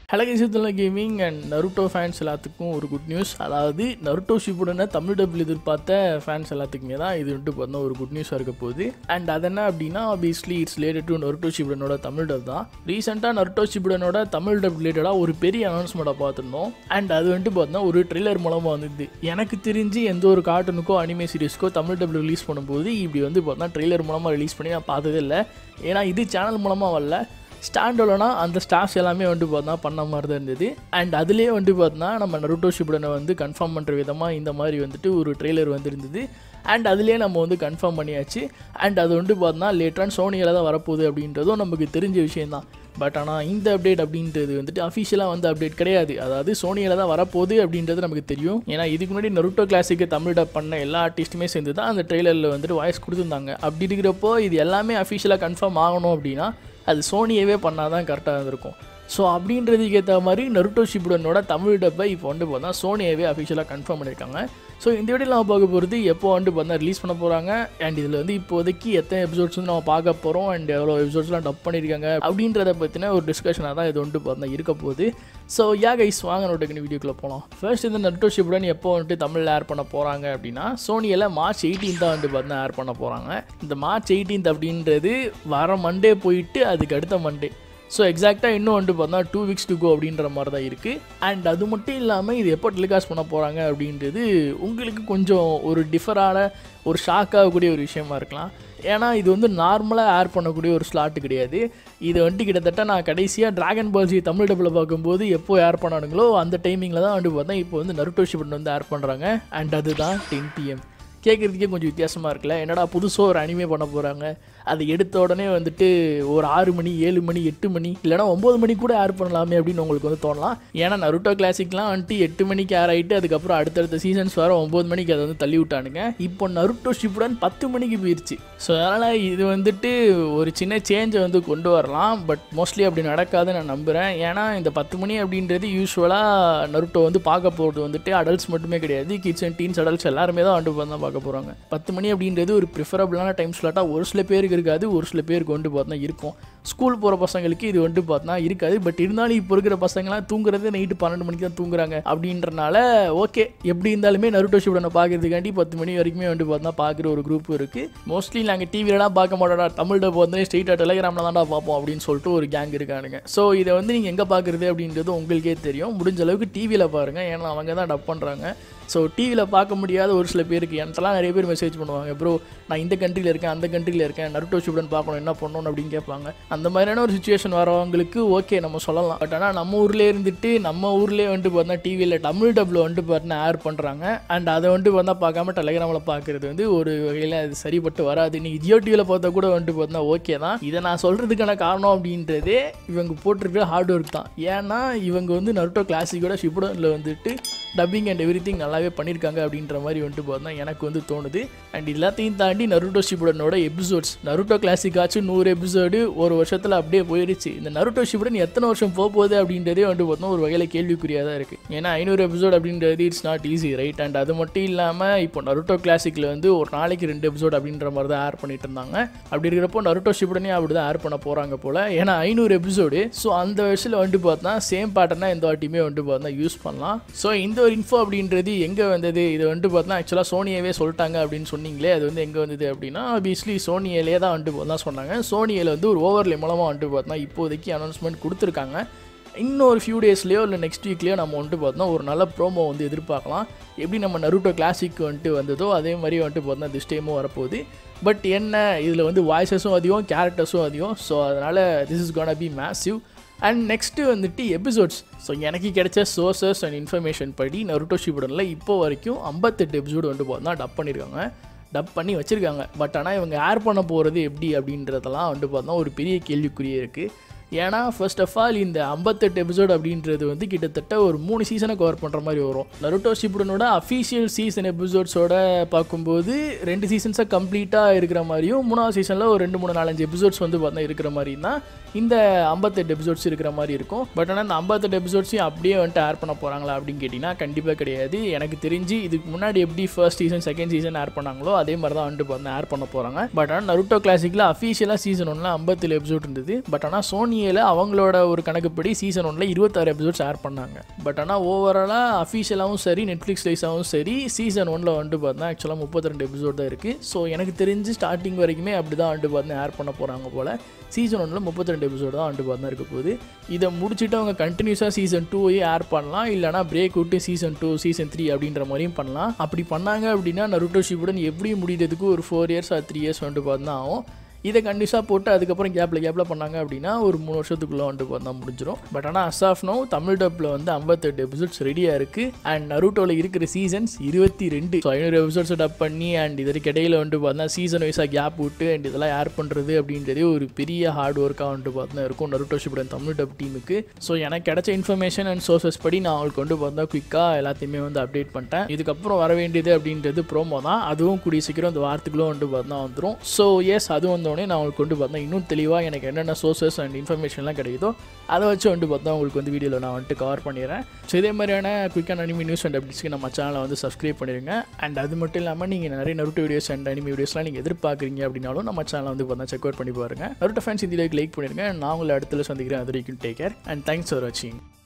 ஹலகேசத்தில் gaming and Naruto fans எல்லாத்துக்கும் ஒரு good news அதாவது நருட்டோ ஷிப்புடனை தமிழ் டபுள் எதிர்பார்த்த ஃபேன்ஸ் எல்லாத்துக்குமே தான் இது வந்துட்டு பார்த்தா ஒரு குட் நியூஸாக இருக்க போகுது அண்ட் அது என்ன அப்படின்னா obviously it's related to Naruto ஷிப்புடனோட தமிழ் டப் தான் ரீசெண்டாக நருட்டோ ஷிப்புடனோட தமிழ் டப் ரிலேட்டடாக ஒரு பெரிய அனௌன்ஸ்மெண்ட்டை பார்த்துருந்தோம் அண்ட் அது வந்துட்டு பார்த்தா ஒரு ட்ரெய்லர் மூலமாக வந்தது எனக்கு தெரிஞ்சு எந்த ஒரு கார்ட்டூனுக்கோ அனிமே சீரிஸ்க்கோ தமிழ் டபுள் ரிலீஸ் பண்ணும்போது இப்படி வந்து பார்த்தா ட்ரெய்லர் மூலமாக ரிலீஸ் பண்ணி நான் பார்த்ததே இல்லை ஏன்னா இது சேனல் மூலமாக வரல ஸ்டாண்டோலனா அந்த ஸ்டாஃப்ஸ் எல்லாமே வந்து பார்த்தா பண்ண மாதிரி தான் இருந்தது அண்ட் அதுலேயே வந்து பார்த்தா நம்ம நருட்டோ ஷிபுடனை வந்து கன்ஃபார்ம் பண்ணுற விதமாக இந்த மாதிரி வந்துட்டு ஒரு ட்ரெய்லர் வந்துருந்தது அண்ட் அதுலேயே நம்ம வந்து கன்ஃபார்ம் பண்ணியாச்சு அண்ட் அது வந்து பார்த்தா லேட்டரான சோனியில் தான் வரப்போகுது அப்படின்றதும் நமக்கு தெரிஞ்ச விஷயந்தான் பட் ஆனால் இந்த அப்டேட் அப்படின்றது வந்துட்டு அஃபிஷியலாக வந்து அப்டேட் கிடையாது அதாவது சோனியில் தான் வரப்போகுது அப்படின்றது நமக்கு தெரியும் ஏன்னா இதுக்கு முன்னாடி நருட்டோ கிளாஸுக்கு தமிழ் டப் பண்ண எல்லா ஆர்டிஸ்ட்டுமே சேர்ந்து தான் அந்த ட்ரெய்லரில் வந்துட்டு வாய்ஸ் கொடுத்துருந்தாங்க அப்படி இருக்கிறப்போ இது எல்லாமே அஃபிஷியலாக கன்ஃபார்ம் ஆகணும் அப்படின்னா அது சோனியவே பண்ணால் தான் கரெக்டாக இருந்திருக்கும் ஸோ அப்படின்றதுக்கு ஏற்ற மாதிரி நருட்டோ ஷிபுடனோட தமிழ் டப்பை இப்போ வந்து பார்த்தா சோனியாவே அஃபிஷியலாக கன்ஃபார்ம் பண்ணியிருக்காங்க ஸோ இந்த வீடியோ நம்ம பார்க்க போகிறது எப்போ வந்து பார்த்தா ரிலீஸ் பண்ண போகிறாங்க அண்ட் இதில் வந்து இப்போதைக்கு எத்தனை எபிசோட்ஸ் வந்து நம்ம பார்க்க போகிறோம் அண்ட் எவ்வளோ எபிசோட்ஸ்லாம் டப் பண்ணியிருக்காங்க அப்படின்றத பற்றின ஒரு டிஸ்கஷனாக தான் இது வந்து பார்த்தா இருக்க போகுது ஸோ யா கைஸ் வாங்க நோட்டுக்கு வீடியோக்குள்ளே போகலாம் ஃபர்ஸ்ட் இந்த நருட்டோ ஷிபுடன் எப்போ வந்துட்டு தமிழில் ஏர் பண்ண போகிறாங்க அப்படின்னா சோனியில் மார்ச் எயிட்டீன் தான் வந்து பார்த்தா ஏர் பண்ண போகிறாங்க இந்த மார்ச் எயிட்டீன்த் அப்படின்றது வர மண்டே போயிட்டு அதுக்கு அடுத்த மண்டே ஸோ எக்ஸாக்டாக இன்னும் வந்து பார்த்தா டூ வீக்ஸ் டு கோ அப்படின்ற மாதிரி தான் இருக்குது அண்ட் அது மட்டும் இல்லாமல் இது எப்போ டெலிகாஸ்ட் பண்ண போகிறாங்க அப்படின்றது உங்களுக்கு கொஞ்சம் ஒரு டிஃபரான ஒரு ஷாக் ஆகக்கூடிய ஒரு விஷயமா இருக்கலாம் ஏன்னா இது வந்து நார்மலாக ஏர் பண்ணக்கூடிய ஒரு ஸ்லாட்டு கிடையாது இது வந்துட்டு கிட்டத்தட்ட நான் கடைசியாக டிராகன் பால்ஜி தமிழ் டப்பில் பார்க்கும்போது எப்போ ஏர் பண்ணானுங்களோ அந்த டைமிங்கில் தான் வந்து பார்த்தா இப்போ வந்து நருட்டோ ஷிபன் வந்து ஏர் பண்ணுறாங்க அண்ட் அதுதான் டென் பிஎம் கேட்குறதுக்கே கொஞ்சம் வித்தியாசமாக இருக்குல்ல என்னடா புதுசாக ஒரு அனிமே பண்ண போகிறாங்க அது எடுத்த உடனே வந்துட்டு ஒரு ஆறு மணி ஏழு மணி எட்டு மணி இல்லைனா ஒம்பது மணி கூட ஏர் பண்ணலாமே அப்படின்னு உங்களுக்கு வந்து தோணலாம் ஏன்னா நருட்டோ கிளாசிக்லாம் வந்துட்டு எட்டு மணிக்கு ஏர் ஆகிட்டு அதுக்கப்புறம் அடுத்தடுத்த சீசன்ஸ் வர ஒம்பது மணிக்கு அதை வந்து தள்ளி விட்டானுங்க இப்போ நருட்டோ ஷிப்புடன் பத்து மணிக்கு போயிடுச்சு ஸோ அதனால் இது வந்துட்டு ஒரு சின்ன சேஞ்சை வந்து கொண்டு வரலாம் பட் மோஸ்ட்லி அப்படி நடக்காதுன்னு நான் நம்புகிறேன் ஏன்னா இந்த பத்து மணி அப்படின்றது யூஸ்வலாக நருட்டோ வந்து பார்க்க போகிறது வந்துட்டு அடல்ட்ஸ் மட்டுமே கிடையாது கிட்ஸ் அண்ட் டீன்ஸ் அடல்ட்ஸ் எல்லாருமே தான் வந்து தான் பார்க்க போகிறாங்க பத்து மணி அப்படின்றது ஒரு ப்ரிஃபரபிளான டைம் ஸ்லாட்டாக ஒரு சில பேருக்கு இருக்காது ஒரு சில பேருக்கு வந்து பார்த்தா இருக்கும் ஸ்கூல் போகிற பசங்களுக்கு இது வந்து பார்த்தா இருக்காது பட் இருந்தாலும் இப்போ இருக்கிற பசங்களாம் தூங்குறது நைட்டு பன்னெண்டு மணிக்கு தான் தூங்குறாங்க அப்படின்றனால ஓகே எப்படி இருந்தாலுமே நருட்டோ ஷிப்டனை பார்க்கறதுக்காண்டி பத்து மணி வரைக்குமே வந்து பார்த்தா பார்க்குற ஒரு குரூப் இருக்குது மோஸ்ட்லி நாங்கள் டிவிலலாம் பார்க்க மாட்டோம்டா தமிழ் டப் வந்து ஸ்ட்ரெயிட்டாக டெலிகிராமில் தான்டா பார்ப்போம் அப்படின்னு சொல்லிட்டு ஒரு கேங் இருக்கானுங்க ஸோ இதை வந்து நீங்கள் எங்கே பார்க்குறது அப்படின்றது உங்களுக்கே தெரியும் முடிஞ்ச அளவுக்கு டிவியில் பாருங்கள் ஏன்னா அவங்க தான் டப் பண்ணுறாங்க ஸோ டிவியில் பார்க்க முடியாத ஒரு சில பேருக்கு எனக்கெல்லாம் நிறைய பேர் மெசேஜ் பண்ணுவாங்க ப்ரோ நான் இந்த கண்ட்ரியில் இருக்கேன் அந்த கண்ட்ரியில் இருக்கேன் நருட்டோ ஷிப்டன் பார்க்கணும் என்ன பண்ணணும் அப்படின்னு கேட்பாங்க அந்த மாதிரியான ஒரு சுச்சுவேஷன் வரவங்களுக்கு ஓகே நம்ம சொல்லலாம் பட் ஆனால் நம்ம ஊர்லேயே இருந்துட்டு நம்ம ஊர்லேயே வந்துட்டு பார்த்தா டிவியில் தமிழ் டப்பில் வந்துட்டு பார்த்தா ஏர் பண்ணுறாங்க அண்ட் அதை வந்துட்டு பார்த்தா பார்க்காம டெலிகிராமில் பார்க்குறது வந்து ஒரு வகையில் அது சரிப்பட்டு வராது நீங்கள் ஜியோ டிவியில் பார்த்தா கூட வந்துட்டு பார்த்தா ஓகே தான் இதை நான் சொல்கிறதுக்கான காரணம் அப்படின்றதே இவங்க போட்டிருக்கிற ஹார்ட் ஒர்க் தான் ஏன்னா இவங்க வந்து நருட்டோ கிளாசிக்கோட ஷிப்புடனில் வந்துட்டு டப்பிங் அண்ட் எவ்ரி திங் நல்லாவே பண்ணியிருக்காங்க அப்படின்ற மாதிரி வந்துட்டு பார்த்தா எனக்கு வந்து தோணுது அண்ட் எல்லாத்தையும் தாண்டி நருட்டோ ஷிபுடனோட எபிசோட்ஸ் நருட்டோ கிளாசிக் ஆச்சு நூறு எபிசோடு ஒரு வருஷத்தில் அப்படியே போயிடுச்சு இந்த நருட்டோ ஷிபுடன் எத்தனை வருஷம் போக போகுது அப்படின்றதே வந்து பார்த்தோம் ஒரு வகையில் கேள்விக்குறியாக தான் இருக்குது ஏன்னா ஐநூறு எபிசோட் அப்படின்றது it's not easy right and அது மட்டும் இல்லாமல் இப்போ நருட்டோ கிளாசிக்கில் வந்து ஒரு நாளைக்கு ரெண்டு எபிசோட் அப்படின்ற மாதிரி தான் ஏர் பண்ணிட்டு இருந்தாங்க அப்படி இருக்கிறப்போ நருட்டோ ஷிபுடனே அப்படி தான் ஏர் பண்ண போகிறாங்க போல் ஏன்னா ஐநூறு எபிசோடு ஸோ அந்த வயசில் வந்துட்டு பார்த்தா சேம் பேட்டர்னா இந்த வாட்டியுமே வந்துட்டு பார்த்தா யூஸ் பண்ணலாம் ஸோ இந்த ஒரு இன்ஃபோ அப்படின்றது எங்கே வந்தது இது வந்துட்டு பார்த்தா ஆக்சுவலாக சோனியாவே சொல்லிட்டாங்க அப்படின்னு சொன்னீங்களே அது வந்து எங்கே வந்தது அப்படின்னா ஆப்வியஸ்லி சோனியிலே தான் வந்துட்டு பார்த்தா சொன்னாங்க சோனியில் வந்து ஒரு ஓவர்லே மூலமாக வந்துட்டு பார்த்தா இப்போதைக்கு அனௌன்ஸ்மெண்ட் கொடுத்துருக்காங்க இன்னொரு ஃபியூ டேஸ்லேயோ இல்லை நெக்ஸ்ட் வீக்லேயோ நம்ம வந்துட்டு பார்த்தோம் ஒரு நல்ல ப்ரோமோ வந்து எதிர்பார்க்கலாம் எப்படி நம்ம நருட்டோ கிளாசிக் வந்துட்டு வந்ததோ அதே மாதிரி வந்துட்டு பார்த்தா திஸ் டைமும் வரப்போகுது பட் என்ன இதில் வந்து வாய்ஸஸும் அதிகம் கேரக்டர்ஸும் அதிகம் ஸோ அதனால் this is gonna be massive and next வந்துட்டு எபிசோட்ஸ் ஸோ எனக்கு கிடைச்ச சோர்சஸ் அண்ட் இன்ஃபர்மேஷன் படி நருட்டோ ஷிபுடனில் இப்போ வரைக்கும் ஐம்பத்தெட்டு எபிசோடு வந்து பார்த்தா டப் பண்ணியிருக்காங்க டப் பண்ணி வச்சுருக்காங்க பட் ஆனால் இவங்க ஏர் பண்ண போகிறது எப்படி அப்படின்றதெல்லாம் வந்து பார்த்தா ஒரு பெரிய கேள்விக்குறியே இருக்குது ஏன்னா ஃபர்ஸ்ட் ஆஃப் ஆல் இந்த ஐம்பத்தெட்டு எபிசோட் அப்படின்றது வந்து கிட்டத்தட்ட ஒரு மூணு சீசனை கவர் பண்ணுற மாதிரி வரும் நருட்டோ ஷிப்புடனோட அஃபீஷியல் சீசன் எபிசோட்ஸோட பார்க்கும்போது ரெண்டு சீசன்ஸாக கம்ப்ளீட்டாக இருக்கிற மாதிரியும் மூணாவது சீசனில் ஒரு ரெண்டு மூணு நாலஞ்சு எபிசோட்ஸ் வந்து பார்த்தா இருக்கிற மாதிரி தான் இந்த ஐம்பத்தெட்டு எபிசோட்ஸ் இருக்கிற மாதிரி இருக்கும் பட் ஆனால் இந்த ஐம்பத்தெட்டு எபிசோட்ஸையும் அப்படியே வந்துட்டு ஏர் பண்ண போகிறாங்களா அப்படின்னு கேட்டிங்கன்னா கண்டிப்பாக கிடையாது எனக்கு தெரிஞ்சு இதுக்கு முன்னாடி எப்படி first season second season air பண்ணாங்களோ அதே மாதிரி தான் வந்துட்டு பார்த்தா ஏர் பண்ண போகிறாங்க பட் ஆனால் நருட்டோ கிளாசிக்கில் அஃபீஷியலாக சீசன் ஒன்றில் ஐம்பத்தேழு எபிசோட் இருந்தது பட் ஆனால் சோனி ஜூனியில் அவங்களோட ஒரு கணக்குப்படி சீசன் ஒன்ல இருபத்தாறு எபிசோட்ஸ் ஏர் பண்ணாங்க பட் ஆனால் ஓவராலாக அஃபீஷியலாகவும் சரி நெட்ஃப்ளிக்ஸ் லைஸாகவும் சரி சீசன் ஒன்ல வந்துட்டு பார்த்தா ஆக்சுவலாக முப்பத்தி ரெண்டு எபிசோட் தான் இருக்குது ஸோ எனக்கு தெரிஞ்சு ஸ்டார்டிங் வரைக்குமே அப்படி தான் வந்துட்டு பார்த்தா ஏர் பண்ண போகிறாங்க போல் சீசன் ஒன்றில் முப்பத்தி ரெண்டு எபிசோடு தான் வந்துட்டு பார்த்தா இருக்க போகுது இதை முடிச்சுட்டு அவங்க கண்டினியூஸாக சீசன் டூவையும் ஏர் பண்ணலாம் இல்லைனா பிரேக் விட்டு சீசன் டூ சீசன் த்ரீ அப்படின்ற மாதிரியும் பண்ணலாம் அப்படி பண்ணாங்க அப்படின்னா நருட்டோ ஷிபுடன் எப்படி முடியறதுக்கு ஒரு four years or three years வந்துட்டு பார்த்தா ஆகும் இதை கண்டிப்பாக போட்டு அதுக்கப்புறம் கேப்பில் கேப்பில் பண்ணாங்க அப்படின்னா ஒரு மூணு வருஷத்துக்குள்ளே வந்துட்டு பார்த்தா முடிஞ்சிடும் பட் ஆனால் அஸ் ஆஃப் நோ தமிழ் டப்பில் வந்து ஐம்பத்தெட்டு எபிசோட்ஸ் ரெடியாக இருக்குது அண்ட் நருட்டோவில் இருக்கிற சீசன்ஸ் இருபத்தி ரெண்டு ஸோ ஐநூறு எபிசோட்ஸ் டப் பண்ணி அண்ட் இதற்கு இடையில வந்துட்டு பார்த்தா சீசன் வைஸாக கேப் விட்டு அண்ட் இதெல்லாம் ஏர் பண்ணுறது அப்படின்றதே ஒரு பெரிய ஹார்ட் ஒர்க்காக வந்துட்டு பார்த்தா இருக்கும் நருட்டோ ஷிபுடன் தமிழ் டப் டீமுக்கு ஸோ எனக்கு கிடைச்ச இன்ஃபர்மேஷன் அண்ட் சோர்சஸ் படி நான் அவங்களுக்கு கொண்டு பார்த்தா குயிக்காக எல்லாத்தையுமே வந்து அப்டேட் பண்ணிட்டேன் இதுக்கப்புறம் வர வேண்டியது அப்படின்றது ப்ரோமோ தான் அதுவும் கூடிய சீக்கிரம் இந்த வாரத்துக்குள்ளே வந்துட்டு பார்த்தா வந்துடும் ஸோ எஸ் அது வந்தோடனே நான் உங்களுக்கு கொண்டு பார்த்தா இன்னும் தெளிவாக எனக்கு என்னென்ன சோர்சஸ் அண்ட் இன்ஃபர்மேஷன்லாம் கிடைக்குதோ அதை வச்சு வந்துட்டு பார்த்தா உங்களுக்கு வந்து வீடியோவில் நான் வந்துட்டு கவர் பண்ணிடுறேன் ஸோ இதே மாதிரியான குயிக்கான அனிமி நியூஸ் அண்ட் அப்டேட்ஸ்க்கு நம்ம சேனலை வந்து சப்ஸ்கிரைப் பண்ணிடுங்க அண்ட் அது மட்டும் இல்லாமல் நீங்கள் நிறைய நருட்டு வீடியோஸ் அண்ட் அனிமி வீடியோஸ்லாம் நீங்கள் எதிர்பார்க்குறீங்க அப்படின்னாலும் நம்ம சேனலை வந்து பார்த்தா செக் அவுட் பண்ணி பாருங்கள் நருட்ட ஃபேன்ஸ் இந்த லைக் பண்ணிடுங்க நான் உங்களை இடத்துல சந்திக்கிறேன் அது வரைக்கும் take care and thanks for வாட்சிங்